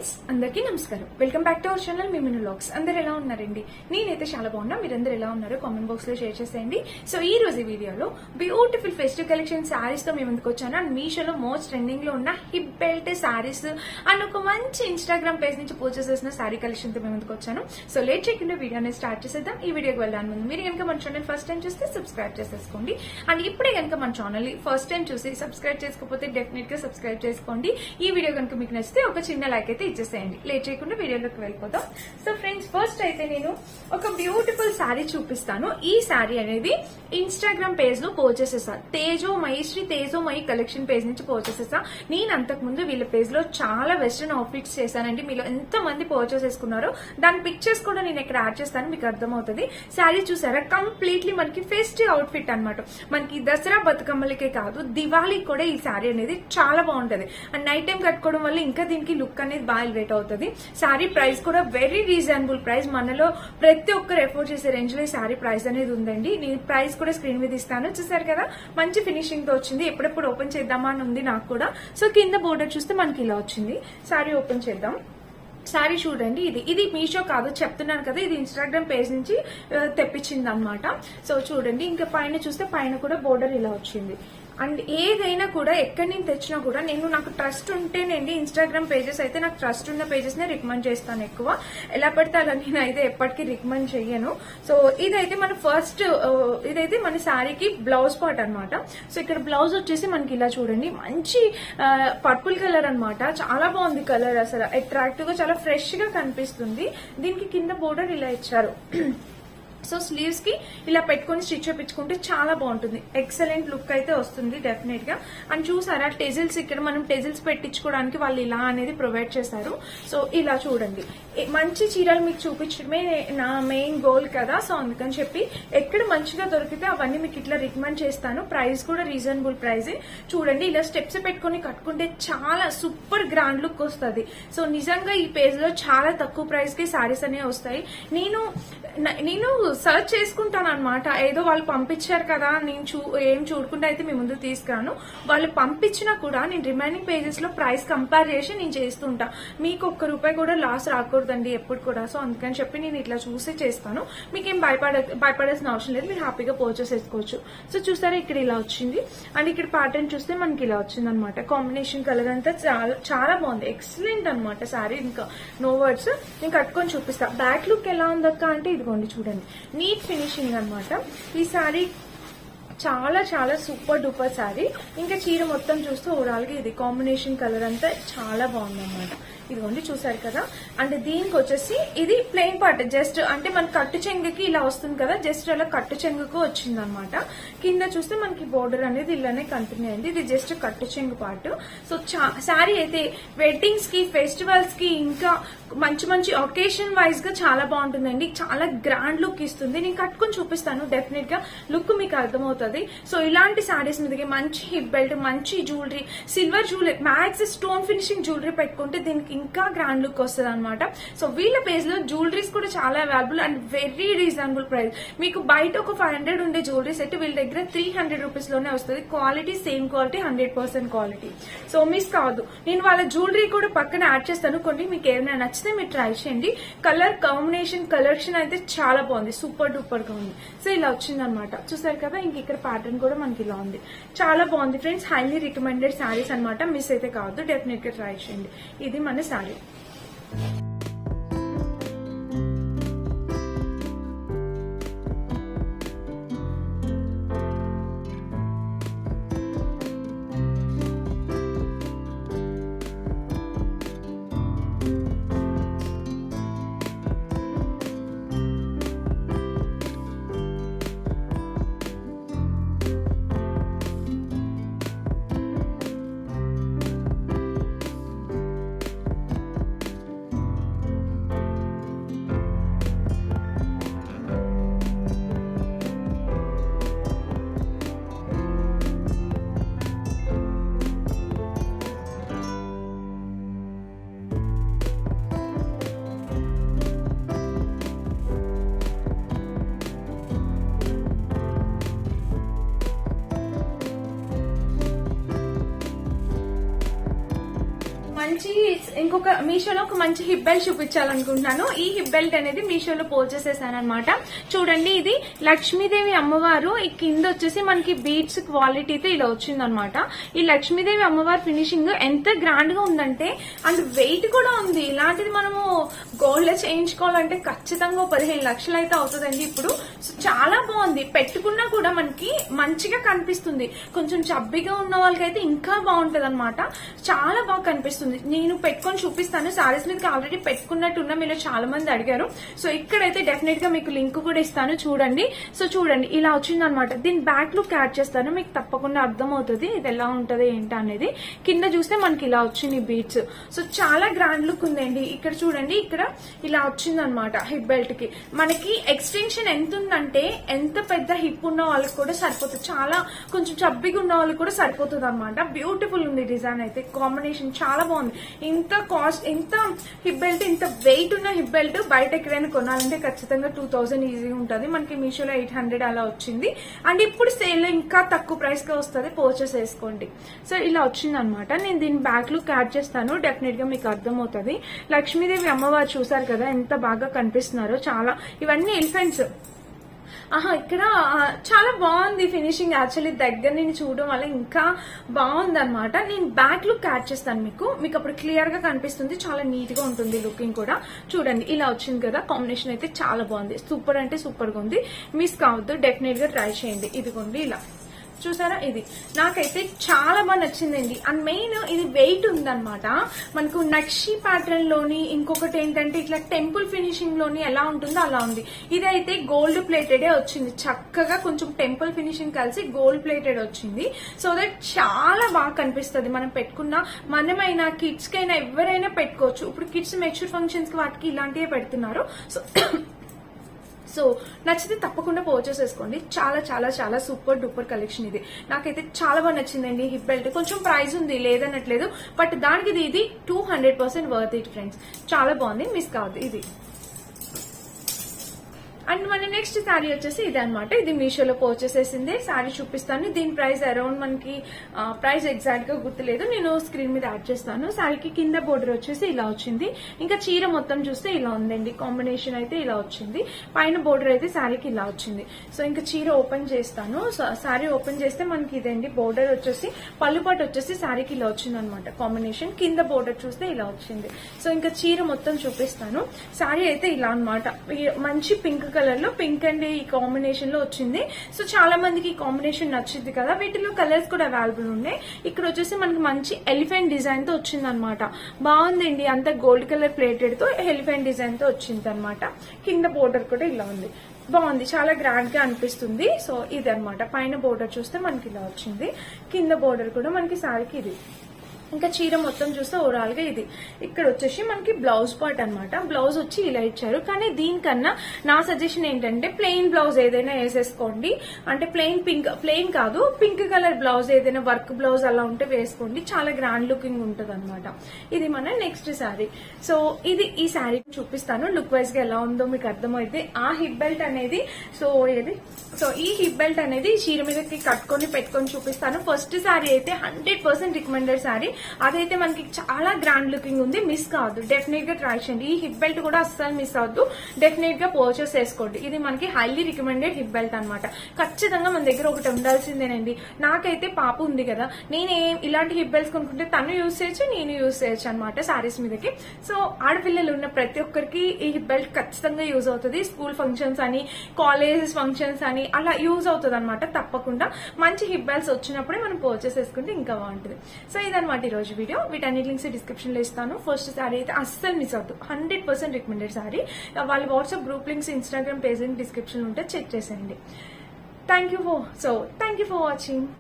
friends అందరికీ నమస్కారం welcome back to our channel మీ మిను లాగ్స్ అందరు ఎలా ఉన్నారండి నేనైతే చాలా బాగున్నా మీరందరూ ఎలా ఉన్నారో కామెంట్ బాక్స్ లో షేర్ చేసేయండి సో ఈ రోజు ఈ వీడియోలో బ్యూటిఫుల్ ఫెస్టివ్ కలెక్షన్ శారీస్ తో మేము ముందుకు వచ్చాను అండ్ మీషోలో మోస్ట్ ట్రెండింగ్ లో ఉన్న హిప్ బెల్ట్ శారీస్ అండ్ ఒక మంచి ఇన్స్టాగ్రామ్ పేజ్ నుంచి పర్చేస్ చేసిన శారీ కలెక్షన్ తో మేము ముందుకు వచ్చాను సో లేట్ చేయకుండా వీడియోని స్టార్ట్ చేసేద్దాం ఈ వీడియోకి వెళ్ళడానికి ముందు మీరు కనుక మన ఛానల్ ఫస్ట్ టైం చూస్తే సబ్స్క్రైబ్ చేసేసుకోండి అండ్ ఇప్పుడే కనుక మన ఛానల్ ఫస్ట్ టైం చూసి సబ్స్క్రైబ్ చేసుకోకపోతే డెఫినెట్ గా సబ్స్క్రైబ్ చేసుకోండి ఈ వీడియో కనుక మీకు నచ్చితే ఒక చిన్న లైక్ అయితే ఇచ్చేసేయండి లేట్ చేయకుండా వీడియోలోకి వెళ్ళిపోతాం సో ఫ్రెండ్స్ ఫస్ట్ అయితే నేను ఒక బ్యూటిఫుల్ శారీ చూపిస్తాను ఈ శారీ అనేది ఇన్స్టాగ్రామ్ పేజ్ లో పర్చేస్ చేసా తేజో మహేశ్రీ తేజో మహి కలెక్షన్ పేజ్ నుంచి పర్చేస్ చేసా నేను అంతకు ముందు వీళ్ళ పేజ్ లో చాలా వెస్ట్రన్ అవుట్ఫిట్స్ చేశానండి మీలో ఎంత మంది పర్చేస్ చేసుకున్నారో దాని పిక్చర్స్ కూడా నేను ఇక్కడ యాడ్ చేస్తాను మీకు అర్థమవుతుంది శారీ చూసారా కంప్లీట్లీ మనకి ఫెస్టివ్ అవుట్ఫిట్ అన్నమాట మనకి దసరా బతుకమ్మలకే కాదు దివాళీకి కూడా ఈ శారీ అనేది చాలా బాగుంటది అండ్ నైట్ టైం కట్టుకోవడం వల్ల ఇంకా దీనికి లుక్ అనేది బాగా ఎలివేట్ అవుతుంది శారీ ప్రైస్ కూడా వెరీ రీజనబుల్ ప్రైస్ మనలో ప్రతి ఒక్కరు ఎఫోర్డ్ చేసే రేంజ్ లో ఈ శారీ ప్రైస్ అనేది ఉందండి నేను ప్రైస్ కూడా స్క్రీన్ మీద ఇస్తాను చూసారు కదా మంచి ఫినిషింగ్ తో వచ్చింది ఎప్పుడెప్పుడు ఓపెన్ చేద్దామా అని ఉంది నాకు కూడా సో కింద బోర్డర్ చూస్తే మనకి ఇలా వచ్చింది శారీ ఓపెన్ చేద్దాం శారీ చూడండి ఇది ఇది మీషో కాదు చెప్తున్నాను కదా ఇది ఇన్స్టాగ్రామ్ పేజ్ నుంచి తెప్పించింది అనమాట సో చూడండి ఇంకా పైన చూస్తే పైన కూడా బోర్డర్ ఇలా వచ్చింది అండ్ ఏదైనా కూడా ఎక్కడి నుంచి తెచ్చినా కూడా నేను నాకు ట్రస్ట్ ఉంటేనండి ఇన్స్టాగ్రామ్ పేజెస్ అయితే నాకు ట్రస్ట్ ఉన్న పేజెస్ నే రికమెండ్ చేస్తాను ఎక్కువ ఎలా పడితే అలా నేను అయితే ఎప్పటికీ రికమెండ్ చెయ్యను సో ఇదైతే మన ఫస్ట్ ఇదైతే మన శారీకి బ్లౌజ్ పార్ట్ అనమాట సో ఇక్కడ బ్లౌజ్ వచ్చేసి మనకి ఇలా చూడండి మంచి పర్పుల్ కలర్ అనమాట చాలా బాగుంది కలర్ అసలు అట్రాక్టివ్ గా చాలా ఫ్రెష్ గా కనిపిస్తుంది దీనికి కింద బోర్డర్ ఇలా ఇచ్చారు సో స్లీవ్స్ కి ఇలా పెట్టుకొని స్టిచ్ చేపించుకుంటే చాలా బాగుంటుంది ఎక్సలెంట్ లుక్ అయితే వస్తుంది డెఫినెట్ గా అండ్ చూసారా టెజిల్స్ ఇక్కడ మనం టెజిల్స్ పెట్టించుకోవడానికి వాళ్ళు ఇలా అనేది ప్రొవైడ్ చేశారు సో ఇలా చూడండి మంచి చీరలు మీకు చూపించడమే నా మెయిన్ గోల్ కదా సో అందుకని చెప్పి ఎక్కడ మంచిగా దొరికితే అవన్నీ మీకు ఇట్లా రికమెండ్ చేస్తాను ప్రైస్ కూడా రీజనబుల్ ప్రైస్ చూడండి ఇలా స్టెప్స్ పెట్టుకొని కట్టుకుంటే చాలా సూపర్ గ్రాండ్ లుక్ వస్తుంది సో నిజంగా ఈ పేజ్ లో చాలా తక్కువ ప్రైస్ కి సారీస్ అనేవి వస్తాయి నేను నేను సర్చ్ చేసుకుంటాను అనమాట ఏదో వాళ్ళు పంపించారు కదా నేను చూ ఏం చూడకుండా అయితే మీ ముందు తీసుకురాను వాళ్ళు పంపించినా కూడా నేను రిమైనింగ్ పేజెస్ లో ప్రైస్ కంపేర్ చేసి నేను చేస్తుంటా మీకు ఒక్క రూపాయి కూడా లాస్ రాకూడదండి ఎప్పుడు కూడా సో అందుకని చెప్పి నేను ఇట్లా చూసే చేస్తాను మీకేం భయపడ భయపడాల్సిన అవసరం లేదు మీరు హ్యాపీగా పర్చేస్ చేసుకోవచ్చు సో చూస్తారా ఇక్కడ ఇలా వచ్చింది అండ్ ఇక్కడ ప్యాటర్న్ చూస్తే మనకి ఇలా వచ్చింది అనమాట కాంబినేషన్ కలర్ అంతా చాలా చాలా బాగుంది ఎక్సలెంట్ అనమాట సారీ ఇంకా నో వర్డ్స్ నేను కట్టుకొని చూపిస్తా బ్యాక్ లుక్ ఎలా ఉందక్క అంటే ఇదిగోండి చూడండి నీట్ ఫినిషింగ్ అనమాట ఈ సారీ చాలా చాలా సూపర్ డూపర్ శారీ ఇంకా చీర మొత్తం చూస్తే ఓవరాల్ గా ఇది కాంబినేషన్ కలర్ అంతా చాలా బాగుంది అనమాట ఇదిగోండి చూసారు కదా అండ్ దీనికి వచ్చేసి ఇది ప్లెయిన్ పార్ట్ జస్ట్ అంటే మన కట్టు చెంగుకి ఇలా వస్తుంది కదా జస్ట్ అలా కట్టు చెంగుకు వచ్చింది అనమాట కింద చూస్తే మనకి బోర్డర్ అనేది ఇలానే కంటిన్యూ అయింది ఇది జస్ట్ కట్టు చెంగు పార్ట్ సో శారీ అయితే వెడ్డింగ్స్ కి ఫెస్టివల్స్ కి ఇంకా మంచి మంచి ఒకేషన్ వైజ్ గా చాలా బాగుంటుందండి చాలా గ్రాండ్ లుక్ ఇస్తుంది నేను కట్టుకొని చూపిస్తాను డెఫినెట్ గా లుక్ మీకు అర్థమవుతుంది సో ఇలాంటి శారీస్ మీదకి మంచి హిప్ బెల్ట్ మంచి jewellery silver jewellery max stone finishing jewellery పెట్టుకుంటే దీనికి ఇంకా గ్రాండ్ లుక్ వస్తుంది అనమాట సో వీళ్ళ పేజ్ లో జ్యువెలరీస్ కూడా చాలా available and very reasonable price మీకు బయట ఒక ఫైవ్ హండ్రెడ్ ఉండే జ్యువెలరీ సెట్ వీళ్ళ దగ్గర త్రీ హండ్రెడ్ రూపీస్ లోనే వస్తుంది quality same quality hundred percent quality so miss కావద్దు నేను వాళ్ళ జ్యువెలరీ కూడా పక్కన యాడ్ చేస్తాను కొన్ని మీకు ఏమైనా నచ్చితే మీరు ట్రై చేయండి కలర్ కాంబినేషన్ కలెక్షన్ అయితే చాలా బాగుంది సూపర్ డూపర్ గా ఉంది సో ఇలా వచ్చింది అనమాట చూసారు కదా ఇంక ఇక్కడ ప్యాటర్న్ కూడా మనకి ఇలా ఉంది చాలా బాగుంది ఫ్రెండ్స్ హైలీ రికమెండెడ్ శారీస్ అనమాట మిస్ అయితే కావద్దు డెఫినెట్ గా ట్రై చేయండి ఇది మన శారీ మంచి ఇంకొక మీషోలో ఒక మంచి హిప్ బెల్ట్ చూపించాలనుకుంటున్నాను ఈ హిప్ బెల్ట్ అనేది మీషోలో పోల్చేసేసాను అనమాట చూడండి ఇది లక్ష్మీదేవి అమ్మవారు ఈ కింద వచ్చేసి మనకి బీడ్స్ క్వాలిటీతో ఇలా వచ్చిందనమాట ఈ లక్ష్మీదేవి అమ్మవారి ఫినిషింగ్ ఎంత గ్రాండ్ గా ఉందంటే అండ్ వెయిట్ కూడా ఉంది ఇలాంటిది మనము గోల్డ్ చేయించుకోవాలంటే ఖచ్చితంగా ఓ పదిహేను లక్షలు అయితే అవుతుందండి ఇప్పుడు సో చాలా బాగుంది పెట్టుకున్నా కూడా మనకి మంచిగా కనిపిస్తుంది కొంచెం చబ్బిగా ఉన్న వాళ్ళకైతే ఇంకా బాగుంటది అనమాట చాలా బాగా కనిపిస్తుంది నేను పెట్టుకొని చూపిస్తాను సారీస్ మీదకి ఆల్రెడీ పెట్టుకున్నట్టున్న మీరు చాలా మంది అడిగారు సో ఇక్కడైతే డెఫినెట్ గా మీకు లింక్ కూడా ఇస్తాను చూడండి సో చూడండి ఇలా వచ్చిందనమాట దీని బ్యాక్ లుక్ యాడ్ చేస్తాను మీకు తప్పకుండా అర్థమవుతుంది ఇది ఎలా ఉంటది ఏంటి అనేది కింద చూస్తే మనకి ఇలా వచ్చింది బీట్స్ సో చాలా గ్రాండ్ లుక్ ఉందండి ఇక్కడ చూడండి ఇక్కడ ఇలా వచ్చింది అనమాట హిప్ బెల్ట్ కి మనకి ఎక్స్టెన్షన్ ఎంత ఉందంటే ఎంత పెద్ద హిప్ ఉన్న వాళ్ళకి కూడా సరిపోతుంది చాలా కొంచెం చబ్బిగా ఉన్న వాళ్ళకి కూడా సరిపోతుంది అనమాట బ్యూటిఫుల్ ఉంది డిజైన్ అయితే కాంబినేషన్ చాలా బాగుంది ఇంత కాస్ట్ ఇంత హిప్ బెల్ట్ ఇంత వెయిట్ ఉన్న హిప్ బెల్ట్ బయట ఎక్కడైనా కొనాలంటే ఖచ్చితంగా టూ థౌసండ్ ఈజీగా ఉంటుంది మనకి మీషోలో ఎయిట్ హండ్రెడ్ అలా వచ్చింది అండ్ ఇప్పుడు సేల్ లో ఇంకా తక్కువ ప్రైస్ కి వస్తుంది పర్చేస్ చేసుకోండి సో ఇలా వచ్చింది అనమాట నేను దీని బ్యాక్ లుక్ యాడ్ చేస్తాను డెఫినెట్ గా మీకు అర్థమవుతుంది లక్ష్మీదేవి అమ్మవారు చూసారు కదా ఎంత బాగా కనిపిస్తున్నారో చాలా ఇవన్నీ ఎలిఫెంట్స్ ఆహా ఇక్కడ ఆ, చాలా బాగుంది ఫినిషింగ్ యాక్చువల్లీ దగ్గర నుంచి చూడడం వల్ల ఇంకా బాగుంది అనమాట నేను బ్యాక్ లుక్ యాడ్ చేస్తాను మీకు మీకు అప్పుడు క్లియర్ గా కనిపిస్తుంది చాలా నీట్ గా ఉంటుంది లుకింగ్ కూడా చూడండి ఇలా వచ్చింది కదా కాంబినేషన్ అయితే చాలా బాగుంది సూపర్ అంటే సూపర్ గా ఉంది మిస్ కావద్దు డెఫినెట్ గా ట్రై చేయండి ఇదిగోండి ఇలా చూసారా ఇది నాకైతే చాలా బాగా నచ్చిందండి అండ్ మెయిన్ ఇది వెయిట్ ఉందన్నమాట మనకు నక్షి ప్యాటర్న్ లోని ఇంకొకటి ఏంటంటే ఇట్లా టెంపుల్ ఫినిషింగ్ లోని ఎలా ఉంటుందో అలా ఉంది ఇదైతే గోల్డ్ ప్లేటెడే వచ్చింది చక్కగా కొంచెం టెంపుల్ ఫినిషింగ్ కలిసి గోల్డ్ ప్లేటెడ్ వచ్చింది సో దట్ చాలా బాగా కనిపిస్తుంది మనం పెట్టుకున్న మనమైనా కిడ్స్ కైనా ఎవరైనా పెట్టుకోవచ్చు ఇప్పుడు కిడ్స్ మెచ్యూర్ ఫంక్షన్స్ కి వాటికి ఇలాంటివే పెడుతున్నారు సో సో నచ్చితే తప్పకుండా పర్చేస్ చేసుకోండి చాలా చాలా చాలా సూపర్ డూపర్ కలెక్షన్ ఇది నాకైతే చాలా బాగా నచ్చిందండి హిప్ బెల్ట్ కొంచెం ప్రైస్ ఉంది లేదనట్లేదు బట్ దానికి ఇది ఇది two hundred percent worth it friends చాలా బాగుంది మిస్ కావద్దు ఇది అండ్ మన నెక్స్ట్ శారీ వచ్చేసి ఇది అనమాట ఇది మీషోలో పర్చేస్ చేసింది శారీ చూపిస్తాను దీని ప్రైస్ అరౌండ్ మనకి ప్రైస్ ఎగ్జాక్ట్ గా గుర్తులేదు నేను స్క్రీన్ మీద యాడ్ చేస్తాను శారీకి కింద బోర్డర్ వచ్చేసి ఇలా వచ్చింది ఇంకా చీర మొత్తం చూస్తే ఇలా ఉందండి కాంబినేషన్ అయితే ఇలా వచ్చింది పైన బోర్డర్ అయితే శారీకి ఇలా వచ్చింది సో ఇంకా చీర ఓపెన్ చేస్తాను సో శారీ ఓపెన్ చేస్తే మనకి ఇదండి బోర్డర్ వచ్చేసి పళ్ళుపాటు వచ్చేసి శారీకి ఇలా వచ్చింది అనమాట కాంబినేషన్ కింద బోర్డర్ చూస్తే ఇలా వచ్చింది సో ఇంకా చీర మొత్తం చూపిస్తాను శారీ అయితే ఇలా అనమాట మంచి పింక్ కలర్ లో పింక్ అండ్ ఈ కాంబినేషన్ లో వచ్చింది సో చాలా మందికి ఈ కాంబినేషన్ నచ్చింది కదా వీటిలో కలర్స్ కూడా అవైలబుల్ ఉన్నాయి ఇక్కడ వచ్చేసి మనకి మంచి ఎలిఫెంట్ డిజైన్ తో వచ్చింది అనమాట బాగుందండి అంత గోల్డ్ కలర్ ప్లేటెడ్ తో ఎలిఫెంట్ డిజైన్ తో వచ్చింది అనమాట కింద బోర్డర్ కూడా ఇలా ఉంది బాగుంది చాలా గ్రాండ్ గా అనిపిస్తుంది సో ఇది అనమాట పైన బోర్డర్ చూస్తే మనకి ఇలా వచ్చింది కింద బోర్డర్ కూడా మనకి సారీకి ఇది ఇంకా చీర మొత్తం చూస్తే ఓవరాల్ గా ఇది ఇక్కడ వచ్చేసి మనకి బ్లౌజ్ పార్ట్ అన్నమాట బ్లౌజ్ వచ్చి ఇలా ఇచ్చారు కానీ దీనికన్నా నా సజెషన్ ఏంటంటే ప్లెయిన్ బ్లౌజ్ ఏదైనా వేసేసుకోండి అంటే ప్లెయిన్ పింక్ ప్లెయిన్ కాదు పింక్ కలర్ బ్లౌజ్ ఏదైనా వర్క్ బ్లౌజ్ అలా ఉంటే వేసుకోండి చాలా గ్రాండ్ లుకింగ్ ఉంటది అనమాట ఇది మన నెక్స్ట్ శారీ సో ఇది ఈ శారీ చూపిస్తాను లుక్ వైజ్ గా ఎలా ఉందో మీకు అర్థమైతే ఆ హిప్ బెల్ట్ అనేది సో ఏది సో ఈ హిప్ బెల్ట్ అనేది చీర మీదకి కట్టుకొని పెట్టుకొని చూపిస్తాను ఫస్ట్ శారీ అయితే హండ్రెడ్ పర్సెంట్ రికమెండెడ్ శారీ అదైతే మనకి చాలా గ్రాండ్ లుకింగ్ ఉంది మిస్ కావద్దు డెఫినెట్ గా ట్రై చేయండి ఈ హిప్ బెల్ట్ కూడా అస్సలు మిస్ అవద్దు డెఫినెట్ గా పర్చేస్ చేసుకోండి ఇది మనకి హైలీ రికమెండెడ్ హిప్ బెల్ట్ అనమాట ఖచ్చితంగా మన దగ్గర ఒకటి ఉండాల్సిందేనండి నాకైతే పాప ఉంది కదా నేను ఏం- ఇలాంటి హిప్ బెల్ట్స్ కొనుక్కుంటే తను యూస్ చేయొచ్చు నేను యూస్ చేయొచ్చు అనమాట సారీస్ మీదకి సో ఆడపిల్లలు ఉన్న ప్రతి ఒక్కరికి ఈ హిప్ బెల్ట్ ఖచ్చితంగా యూజ్ అవుతుంది స్కూల్ ఫంక్షన్స్ అని కాలేజెస్ ఫంక్షన్స్ అని అలా యూజ్ అవుతుంది అనమాట తప్పకుండా మంచి హిప్ బెల్ట్స్ వచ్చినప్పుడే మనం పర్చేస్ చేసుకుంటే ఇంకా బాగుంటుంది సో ఇదనమాట ఈ రోజు వీడియో వీటన్ని లింక్స్ డిస్క్రిప్షన్ లో ఇస్తాను ఫస్ట్ సారీ అయితే అస్సలు మిస్ అవుతుంది హండ్రెడ్ పర్సెంట్ రికమెండెడ్ సారీ వాళ్ళ WhatsApp group links Instagram page description ఉంటే చెక్ చేసేయండి thank you for so thank you for watching